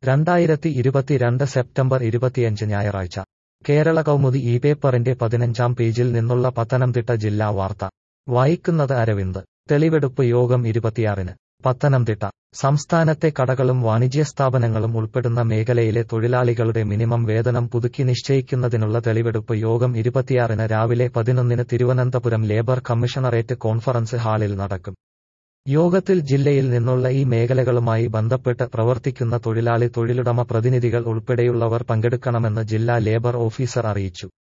രണ്ടായിരത്തി ഇരുപത്തിരണ്ട് സെപ്റ്റംബർ ഇരുപത്തിയഞ്ച് ഞായറാഴ്ച കേരള കൗമുദി ഈ പേപ്പറിന്റെ പതിനഞ്ചാം പേജിൽ നിന്നുള്ള പത്തനംതിട്ട ജില്ലാ വാർത്ത വായിക്കുന്നത് അരവിന്ദ് തെളിവെടുപ്പ് യോഗം ഇരുപത്തിയാറിന് പത്തനംതിട്ട സംസ്ഥാനത്തെ കടകളും വാണിജ്യസ്ഥാപനങ്ങളും ഉൾപ്പെടുന്ന മേഖലയിലെ തൊഴിലാളികളുടെ മിനിമം വേതനം പുതുക്കി നിശ്ചയിക്കുന്നതിനുള്ള തെളിവെടുപ്പ് യോഗം ഇരുപത്തിയാറിന് രാവിലെ പതിനൊന്നിന് തിരുവനന്തപുരം ലേബർ കമ്മീഷണറേറ്റ് കോൺഫറൻസ് ഹാളിൽ നടക്കും യോഗത്തിൽ ജില്ലയിൽ നിന്നുള്ള ഈ മേഖലകളുമായി ബന്ധപ്പെട്ട് പ്രവർത്തിക്കുന്ന തൊഴിലാളി തൊഴിലുടമ പ്രതിനിധികൾ ഉൾപ്പെടെയുള്ളവർ പങ്കെടുക്കണമെന്ന് ജില്ലാ ലേബർ ഓഫീസർ അറിയിച്ചു